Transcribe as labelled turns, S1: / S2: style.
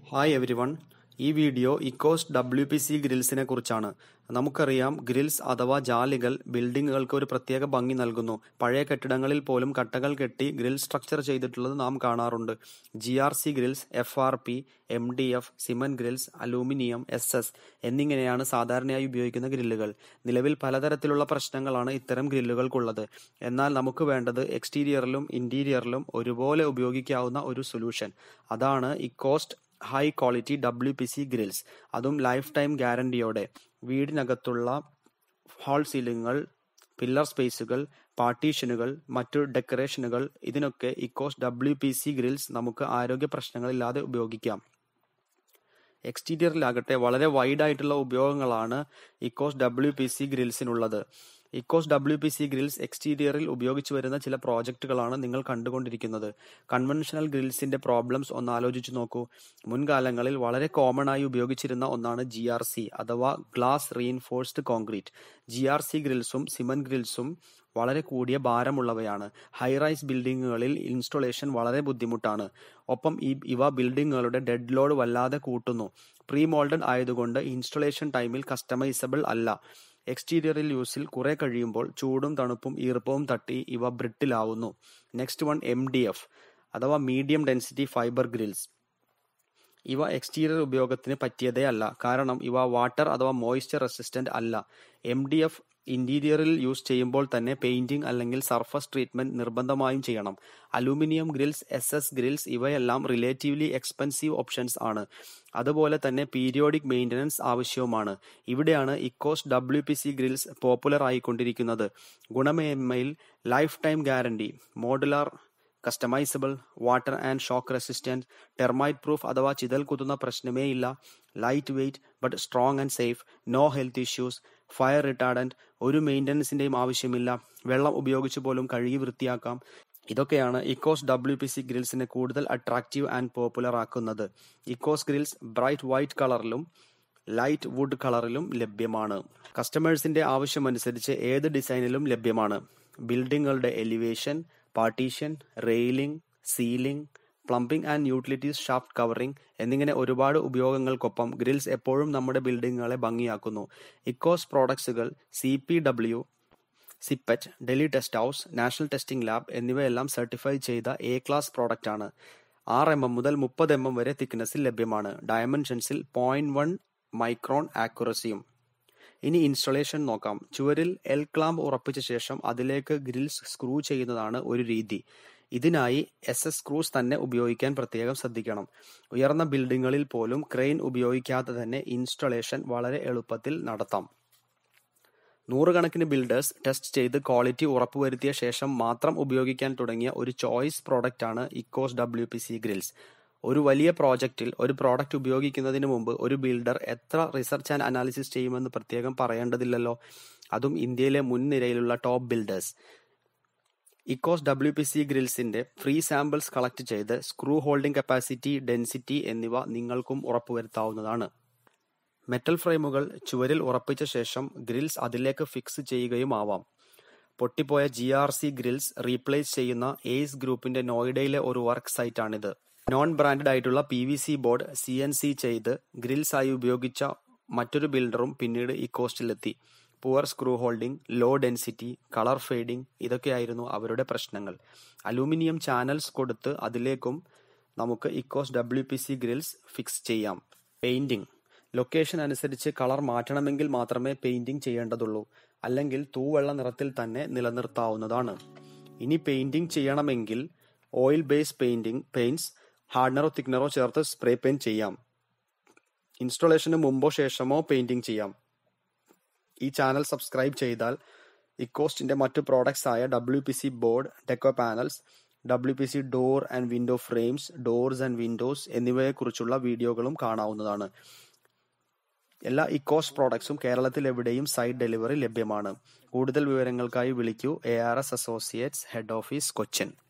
S1: hi everyone ഈ video Ecos W P C ഗ്രിൽസിനെ കുറിച്ചാണ് നമുക്കറിയാം ഗ്രിൽസ് അഥവാ ജാലികൾ ബിൽഡിങ്ങുകൾക്ക് ഒരു പ്രത്യേക ഭംഗി നൽകുന്നു പഴയ കെട്ടിടങ്ങളിൽ പോലും കട്ടകൾ കെട്ടി ഗ്രിൽ സ്ട്രക്ചർ ചെയ്തിട്ടുള്ളത് നാം കാണാറുണ്ട് G R C grills F R P M D F cement grills aluminium S S എന്നിങ്ങനെയാണ് സാധാരണയായി ഉപയോഗിക്കുന്ന ഗ്രില്ലുകൾ നിലവിൽ പലതരത്തിലുള്ള പ്രശ്നങ്ങളാണ് ഇത്തരം ഗ്രില്ലുകൾക്കുള്ളത് എന്നാൽ നമുക്ക് വേണ്ടത് എക്സ്റ്റീരിയറിലും ഇന്റീരിയറിലും ഒരുപോലെ ഉപയോഗിക്കാവുന്ന ഒരു സൊല്യൂഷൻ അതാണ് Ecoste high quality W P C grills അതും ലൈഫ് ടൈം ഗ്യാരണ്ടിയോടെ വീടിനകത്തുള്ള ഹാൾ സീലിംഗുകൾ പില്ലർ സ്പേസുകൾ പാർട്ടീഷനുകൾ മറ്റു ഡെക്കറേഷനുകൾ ഇതിനൊക്കെ Ecos W P C grills നമുക്ക് ആരോഗ്യ പ്രശ്നങ്ങളില്ലാതെ ഉപയോഗിക്കാം എക്സ്റ്റീരിയറിലാകട്ടെ വളരെ വൈഡ് ആയിട്ടുള്ള ഉപയോഗങ്ങളാണ് ഇക്കോസ് ഡബ്ല്യു പി സി ഗ്രിൽസിനുള്ളത് Ecos W P C grills എക്സ്റ്റീരിയറിൽ ഉപയോഗിച്ചു വരുന്ന ചില പ്രോജക്റ്റുകളാണ് നിങ്ങൾ കണ്ടുകൊണ്ടിരിക്കുന്നത് കൺവെൻഷണൽ ഗ്രിൽസിന്റെ പ്രോബ്ലംസ് ഒന്ന് ആലോചിച്ചു നോക്കൂ മുൻകാലങ്ങളിൽ വളരെ കോമൺ ആയി ഉപയോഗിച്ചിരുന്ന ഒന്നാണ് ജി ആർ സി അഥവാ glass reinforced concrete G R C ഗ്രിൽസും സിമന്റ് ഗ്രിൽസും വളരെ കൂടിയ ഭാരമുള്ളവയാണ് ഹൈറൈസ് ബിൽഡിങ്ങുകളിൽ ഇൻസ്റ്റലേഷൻ വളരെ ബുദ്ധിമുട്ടാണ് ഒപ്പം ഈ ഇവ ബിൽഡിങ്ങുകളുടെ ഡെഡ് ലോഡ് വല്ലാതെ കൂട്ടുന്നു പ്രീ മോൾഡഡ് ആയതുകൊണ്ട് ഇൻസ്റ്റലേഷൻ ടൈമിൽ കസ്റ്റമൈസബിൾ അല്ല എക്സ്റ്റീരിയറിൽ യൂസിൽ കുറെ കഴിയുമ്പോൾ ചൂടും തണുപ്പും ഈർപ്പവും തട്ടി ഇവ ബ്രിട്ടിലാവുന്നു next one M D F അഥവാ മീഡിയം ഡെൻസിറ്റി ഫൈബർ ഗ്രിൽസ് ഇവ എക്സ്റ്റീരിയർ ഉപയോഗത്തിന് പറ്റിയതേ അല്ല കാരണം ഇവ വാട്ടർ അഥവാ മോയ്സ്ചർ റെസിസ്റ്റന്റ് അല്ല എം ഡി എഫ് ഇന്റീരിയറിൽ യൂസ് ചെയ്യുമ്പോൾ തന്നെ പെയിന്റിംഗ് അല്ലെങ്കിൽ സർഫസ് ട്രീറ്റ്മെന്റ് നിർബന്ധമായും ചെയ്യണം aluminium grills S S grills ഇവയെല്ലാം റിലേറ്റീവ്ലി എക്സ്പെൻസീവ് ഓപ്ഷൻസ് ആണ് അതുപോലെ തന്നെ പീരിയോഡിക് മെയിൻ്റനൻസ് ആവശ്യവുമാണ് ഇവിടെയാണ് Ecos W P C grills popular ആയിക്കൊണ്ടിരിക്കുന്നത് ഗുണമേന്മയിൽ lifetime guarantee modular customisable water and shock resistant termite proof അഥവാ ചിതൽ കുത്തുന്ന പ്രശ്നമേ ഇല്ല lightweight but strong and safe no health issues fire retardant ഒരു മെയിൻ്റനൻസിന്റെയും ആവശ്യമില്ല വെള്ളം ഉപയോഗിച്ച് പോലും കഴുകി വൃത്തിയാക്കാം ഇതൊക്കെയാണ് ഇക്കോസ് ഡബ്ല്യു പി സി ഗ്രിൽസിനെ കൂടുതൽ അട്രാക്റ്റീവ് ആൻഡ് പോപ്പുലർ ആക്കുന്നത് ഇക്കോസ് ഗ്രിൽസ് ബ്രൈറ്റ് വൈറ്റ് കളറിലും ലൈറ്റ് വുഡ് കളറിലും ലഭ്യമാണ് കസ്റ്റമേഴ്സിന്റെ ആവശ്യമനുസരിച്ച് ഏത് ഡിസൈനിലും ലഭ്യമാണ് ബിൽഡിങ്ങുകളുടെ elevation partition railing ceiling plumbing and utilities shaft covering എന്നിങ്ങനെ ഒരുപാട് ഉപയോഗങ്ങൾക്കൊപ്പം ഗ്രിൽസ് എപ്പോഴും നമ്മുടെ ബിൽഡിങ്ങുകളെ ഭംഗിയാക്കുന്നു ഇക്കോസ് പ്രോഡക്ട്സുകൾ C P W CIPET Delhi test house national testing lab എന്നിവയെല്ലാം സർട്ടിഫൈ ചെയ്ത എ ക്ലാസ് പ്രോഡക്റ്റ് ആണ് ആറ് എം എം മുതൽ മുപ്പത് എം എം വരെ തിക്നെസ്സിൽ ലഭ്യമാണ് ഡയമെൻഷൻസിൽ പോയിന്റ് വൺ മൈക്രോൺ ആക്യുറസിയും ഇനി ഇൻസ്റ്റലേഷൻ നോക്കാം ചുവരിൽ എൽ ക്ലാമ്പ് ഉറപ്പിച്ച ശേഷം അതിലേക്ക് ഗ്രിൽസ് സ്ക്രൂ ചെയ്യുന്നതാണ് ഒരു രീതി ഇതിനായി എസ് എസ് സ്ക്രൂസ് തന്നെ ഉപയോഗിക്കാൻ പ്രത്യേകം ശ്രദ്ധിക്കണം ഉയർന്ന ബിൽഡിങ്ങുകളിൽ പോലും ക്രെയിൻ ഉപയോഗിക്കാതെ തന്നെ ഇൻസ്റ്റലേഷൻ വളരെ എളുപ്പത്തിൽ നടത്താം നൂറുകണക്കിന് ബിൽഡേഴ്സ് ടെസ്റ്റ് ചെയ്ത് ക്വാളിറ്റി ഉറപ്പുവരുത്തിയ ശേഷം മാത്രം ഉപയോഗിക്കാൻ തുടങ്ങിയ ഒരു ചോയ്സ് പ്രോഡക്റ്റ് ആണ് Ecos W P C grills ഒരു വലിയ പ്രോജക്റ്റിൽ ഒരു പ്രോഡക്റ്റ് ഉപയോഗിക്കുന്നതിന് മുമ്പ് ഒരു ബിൽഡർ എത്ര റിസർച്ച് ആൻഡ് അനാലിസിസ് ചെയ്യുമെന്ന് പ്രത്യേകം പറയേണ്ടതില്ലല്ലോ അതും ഇന്ത്യയിലെ മുൻനിരയിലുള്ള top builders Ecos W P C ഗ്രിൽസിന്റെ ഫ്രീ സാമ്പിൾസ് കളക്ട് ചെയ്ത് സ്ക്രൂ ഹോൾഡിംഗ് കപ്പാസിറ്റി ഡെൻസിറ്റി എന്നിവ നിങ്ങൾക്കും ഉറപ്പുവരുത്താവുന്നതാണ് മെറ്റൽ ഫ്രെയിമുകൾ ചുവരിൽ ഉറപ്പിച്ച ശേഷം ഗ്രിൽസ് അതിലേക്ക് ഫിക്സ് ചെയ്യുകയും ആവാം പൊട്ടിപ്പോയ G R C grills replace ചെയ്യുന്ന എയ്സ് ഗ്രൂപ്പിന്റെ നോയിഡയിലെ ഒരു വർക്ക് സൈറ്റാണിത് നോൺ ബ്രാൻഡഡ് ആയിട്ടുള്ള P V C board C N C ചെയ്ത് ഗ്രിൽസ് ആയി ഉപയോഗിച്ച മറ്റൊരു ബിൽഡറും പിന്നീട് ഈ കോസ്റ്റിലെത്തി poor screw holding low density colour fading ഇതൊക്കെയായിരുന്നു അവരുടെ പ്രശ്നങ്ങൾ അലൂമിനിയം ചാനൽസ് കൊടുത്ത് അതിലേക്കും നമുക്ക് Ecos W P C grills fix ചെയ്യാം പെയിന്റിംഗ് ലൊക്കേഷൻ അനുസരിച്ച് കളർ മാറ്റണമെങ്കിൽ മാത്രമേ പെയിന്റിംഗ് ചെയ്യേണ്ടതുള്ളൂ അല്ലെങ്കിൽ തൂവെള്ള നിറത്തിൽ തന്നെ നിലനിർത്താവുന്നതാണ് ഇനി പെയിന്റിംഗ് ചെയ്യണമെങ്കിൽ ഓയിൽ ബേസ് പെയിന്റിംഗ് പെയിന്റ്സ് ഹാർഡനറോ തിക്നറോ ചേർത്ത് സ്പ്രേ പെയിന്റ് ചെയ്യാം ഇൻസ്റ്റലേഷന് മുമ്പോ ശേഷമോ പെയിന്റിംഗ് ചെയ്യാം ഈ ചാനൽ സബ്സ്ക്രൈബ് ചെയ്താൽ ഇക്കോസ്റ്റിന്റെ മറ്റു പ്രോഡക്ട്സ് ആയ W P C board deco panels W P C door and window frames doors and windows എന്നിവയെക്കുറിച്ചുള്ള വീഡിയോകളും കാണാവുന്നതാണ് എല്ലാ ഇക്കോസ് പ്രോഡക്ട്സും കേരളത്തിൽ എവിടെയും സൈറ്റ് ഡെലിവറി ലഭ്യമാണ് കൂടുതൽ വിവരങ്ങൾക്കായി വിളിക്കൂ A R S associates head office Cochin